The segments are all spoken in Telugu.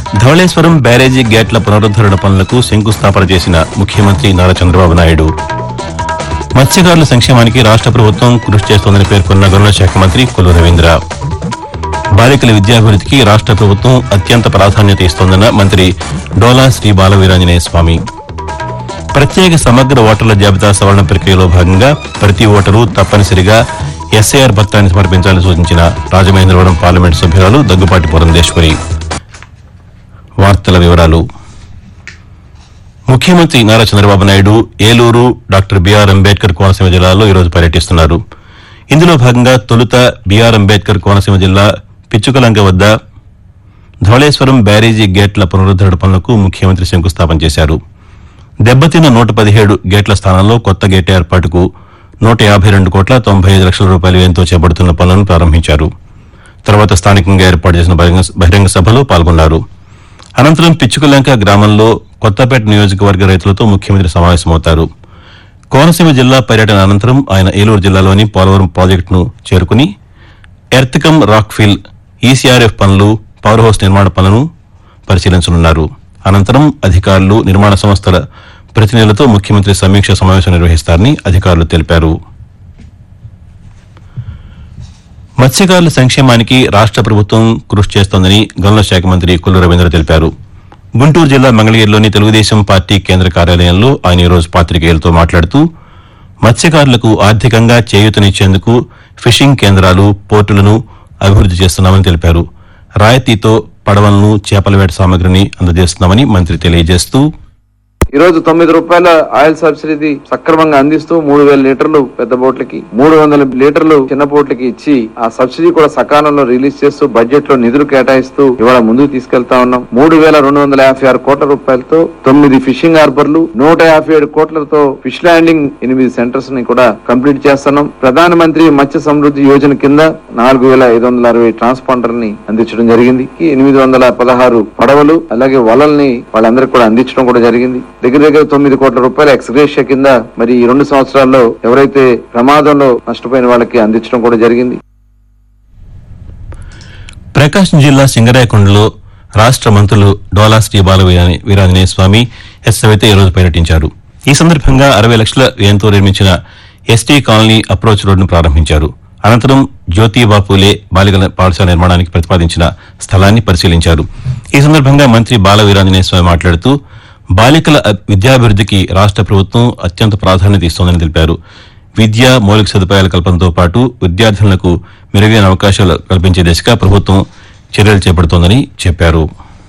ధవళేశ్వరం బ్యారేజీ గేట్ల పునరుద్దరణ పనులకు శంకుస్థాపన చేసిన ముఖ్యమంత్రి నారా చంద్రబాబు నాయుడు మత్స్యకారుల సంక్షేమానికి రాష్ట్ర ప్రభుత్వం కృషి చేస్తోందని పేర్కొన్న గనుల శాఖ మంత్రి కొల్లు రవీంద్ర బాలికల విద్యాభివృద్ధికి రాష్ట్ర ప్రభుత్వం అత్యంత ప్రాధాన్యత ఇస్తోందన్న మంత్రి డోలా శ్రీ బాలవీరాంజనేయ స్వామి ప్రత్యేక సమగ్ర ఓటర్ల జాబితా సవరణ ప్రక్రియలో భాగంగా ప్రతి ఓటరు తప్పనిసరిగా ఎస్ఐఆర్ పత్రాన్ని సమర్పించాలని సూచించిన రాజమహేంద్రవరం పార్లమెంటు సభ్యురాలు దగ్గుపాటి పురంధేశ్వరి వార్తల వివరాలు ముఖ్యమంత్రి నారా చంద్రబాబు నాయుడు ఏలూరు డాక్టర్ బిఆర్ అంబేద్కర్ కోనసీమ జిల్లాలో ఈరోజు పర్యటిస్తున్నారు ఇందులో భాగంగా తొలుత బిఆర్ అంబేద్కర్ కోనసీమ జిల్లా పిచ్చుకలంక వద్ద ధవళేశ్వరం బ్యారేజీ గేట్ల పునరుద్దరణ పనులకు ముఖ్యమంత్రి శంకుస్థాపన చేశారు దెబ్బతిన్న నూట పదిహేడు గేట్ల స్థానంలో కొత్త గేట్ ఏర్పాటుకు నూట యాభై రెండు కోట్ల తొంభై ఐదు లక్షల రూపాయల వ్యయంతో చేపడుతున్న పనులను ప్రారంభించారు తర్వాత స్థానికంగా ఏర్పాటు చేసిన బహిరంగ- బహిరంగ సభలో పాల్గొన్నారు అనంతరం పిచ్చుకలంక గ్రామంలో కొత్తపేట నియోజకవర్గ రైతులతో ముఖ్యమంత్రి సమావేశమవుతారు కోనసీమ జిల్లా పర్యటన అనంతరం ఆయన ఏలూరు జిల్లాలోని పోలవరం ప్రాజెక్టును చేరుకుని ఎర్త్కమ్ రాక్ఫిల్ ఈసీఆర్ఎఫ్ పనులు పవర్ హౌస్ నిర్మాణ పనులను పరిశీలించనున్నారు అనంతరం అధికారులు నిర్మాణ సంస్థల ప్రతినిధులతో ముఖ్యమంత్రి సమీక్ష సమావేశం నిర్వహిస్తారని అధికారులు తెలిపారు మత్స్యకారుల సంక్షేమానికి రాష్ట్ర ప్రభుత్వం కృషి చేస్తోందని గనుల శాఖ మంత్రి కొల్లు రవీంద్ర తెలిపారు గుంటూరు జిల్లా మంగళగిరిలోని తెలుగుదేశం పార్టీ కేంద్ర కార్యాలయంలో ఆయన ఈరోజు పాత్రికేయులతో మాట్లాడుతూ మత్స్యకారులకు ఆర్థికంగా చేయూతనిచ్చేందుకు ఫిషింగ్ కేంద్రాలు పోర్టులను అభివృద్ది చేస్తున్నామని తెలిపారు రాయితీతో పడవలను చేపల వేట సామగ్రిని అందజేస్తున్నామని మంత్రి తెలియజేస్తూ ఈ రోజు తొమ్మిది రూపాయల ఆయిల్ సబ్సిడీ సక్రమంగా అందిస్తూ మూడు వేల లీటర్లు పెద్ద బోట్లకి మూడు వందల లీటర్లు చిన్న బోట్లకి ఇచ్చి ఆ సబ్సిడీ కూడా సకాలంలో రిలీజ్ చేస్తూ బడ్జెట్ లో నిధులు కేటాయిస్తూ ఇవాళ ముందుకు తీసుకెళ్తా ఉన్నాం మూడు వేల రెండు వందల యాభై ఆరు కోట్ల రూపాయలతో తొమ్మిది ఫిషింగ్ హార్బర్లు నూట యాభై ఏడు కోట్లతో ఫిష్ ల్యాండింగ్ ఎనిమిది సెంటర్స్ ని కూడా కంప్లీట్ చేస్తున్నాం ప్రధాన మంత్రి మత్స్య సమృద్ధి యోజన కింద నాలుగు వేల ఐదు వందల అరవై ట్రాన్స్పాండర్ ని అందించడం జరిగింది ఈ ఎనిమిది వందల పదహారు పడవలు అలాగే వలల్ని వాళ్ళందరికీ కూడా అందించడం కూడా జరిగింది దగ్గర దగ్గర తొమ్మిది కోట్ల రూపాయల ఎక్స్గ్రేషియా కింద మరి ఈ రెండు సంవత్సరాల్లో ఎవరైతే ప్రమాదంలో నష్టపోయిన వాళ్ళకి అందించడం కూడా జరిగింది ప్రకాశం జిల్లా సింగరాయకొండలో రాష్ట్ర మంత్రులు డోలా శ్రీ బాల వీరాని- వీరాంజనేయ స్వామి ఎస్ సవిత ఈరోజు పర్యటించారు ఈ సందర్భంగా అరవై లక్షల వ్యయంతో నిర్మించిన ఎస్టీ కాలనీ అప్రోచ్ రోడ్డును ప్రారంభించారు అనంతరం జ్యోతిబా పూలే బాలికల పాఠశాల నిర్మాణానికి ప్రతిపాదించిన స్థలాన్ని పరిశీలించారు ఈ సందర్భంగా మంత్రి బాల వీరాంజనేయ స్వామి మాట్లాడుతూ బాలికల అ- విద్యాభివృద్ధికి రాష్ట్ర ప్రభుత్వం అత్యంత ప్రాధాన్యత ఇస్తోందని తెలిపారు విద్య మౌలిక సదుపాయాల కల్పనతో పాటు విద్యార్థులకు మెరుగైన అవకాశాలు కల్పించే దిశగా ప్రభుత్వం చర్యలు చేపడుతోందని చెప్పారు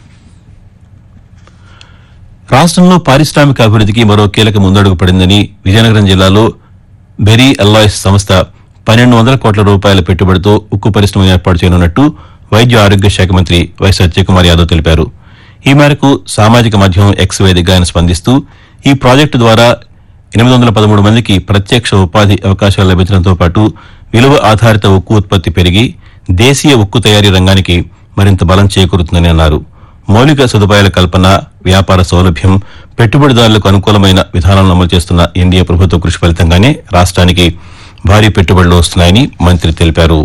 రాష్ట్రంలో పారిశ్రామిక అభివృద్ధికి మరో కీలక ముందడుగు పడిందని విజయనగరం జిల్లాలో బెరీ అల్లాయిస్ సంస్థ పన్నెండు వందల కోట్ల రూపాయల పెట్టుబడితో ఉక్కు పరిశ్రమ ఏర్పాటు చేయనున్నట్టు వైద్య ఆరోగ్య శాఖ మంత్రి వై సత్యకుమార్ యాదవ్ తెలిపారు ఈ మేరకు సామాజిక మాధ్యమం ఎక్స్ వేదికగా ఆయన స్పందిస్తూ ఈ ప్రాజెక్టు ద్వారా ఎనిమిది వందల పదమూడు మందికి ప్రత్యక్ష ఉపాధి అవకాశాలు లభించడంతో పాటు విలువ ఆధారిత ఉక్కు ఉత్పత్తి పెరిగి దేశీయ ఉక్కు తయారీ రంగానికి మరింత బలం చేకూరుతుందని అన్నారు మౌలిక సదుపాయాల కల్పన వ్యాపార సౌలభ్యం పెట్టుబడిదారులకు అనుకూలమైన విధానాలను అమలు చేస్తున్న ఎన్డీఏ ప్రభుత్వ కృషి ఫలితంగానే రాష్ట్రానికి భారీ పెట్టుబడులు వస్తున్నాయని మంత్రి తెలిపారు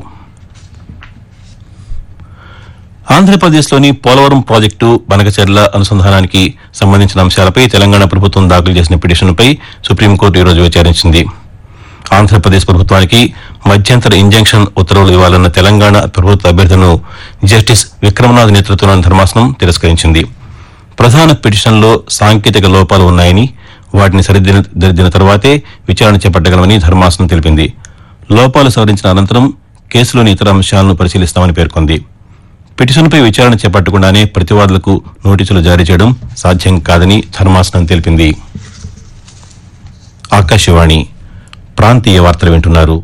ఆంధ్రప్రదేశ్లోని పోలవరం ప్రాజెక్టు బనకచెర్ల అనుసంధానానికి సంబంధించిన అంశాలపై తెలంగాణ ప్రభుత్వం దాఖలు చేసిన పిటిషన్పై సుప్రీంకోర్టు ఈరోజు విచారించింది ఆంధ్రప్రదేశ్ ప్రభుత్వానికి మధ్యంతర ఇంజంక్షన్ ఉత్తర్వులు ఇవ్వాలన్న తెలంగాణ ప్రభుత్వ అభ్యర్థనను జస్టిస్ విక్రమనాథ్ నేతృత్వంలోని ధర్మాసనం తిరస్కరించింది ప్రధాన పిటిషన్లో సాంకేతిక లోపాలు ఉన్నాయని వాటిని సరిదిద్దిన తర్వాతే విచారణ చేపట్టగలమని ధర్మాసనం తెలిపింది లోపాలు సవరించిన అనంతరం కేసులోని ఇతర అంశాలను పరిశీలిస్తామని పేర్కొంది పిటిషన్పై విచారణ చేపట్టకుండానే ప్రతివాదులకు నోటీసులు జారీ చేయడం సాధ్యం కాదని ధర్మాసనం తెలిపింది ఆకాశవాణి ప్రాంతీయ వార్తలు వింటున్నారు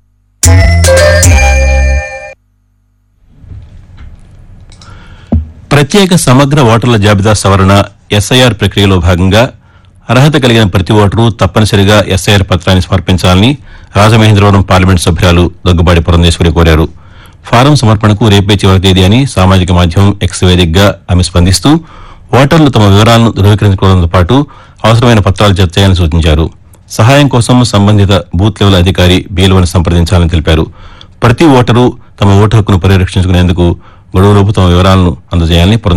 ప్రత్యేక సమగ్ర ఓటర్ల జాబితా సవరణ ఎస్ఐఆర్ ప్రక్రియలో భాగంగా అర్హత కలిగిన ప్రతి ఓటరు తప్పనిసరిగా ఎస్ఐఆర్ పత్రాన్ని సమర్పించాలని రాజమహేంద్రవరం పార్లమెంట్ సభ్యురాలు దగ్గుబాటి పురంధేశ్వరి కోరారు ఫారం సమర్పణకు రేపే చివరి తేదీ అని సామాజిక మాధ్యమం ఎక్స్ వేదికగా ఆమె స్పందిస్తూ ఓటర్లు తమ వివరాలను ధృవీకరించుకోవడంతో పాటు అవసరమైన పత్రాలు జత చేయాలని సూచించారు సహాయం కోసం సంబంధిత బూత్ లెవెల్ అధికారి బీఎల్ఓని సంప్రదించాలని తెలిపారు ప్రతి ఓటరు తమ ఓటు హక్కును పరిరక్షించుకునేందుకు గడువులోపు తమ వివరాలను అందజేయాలని పురంధేశ్వరి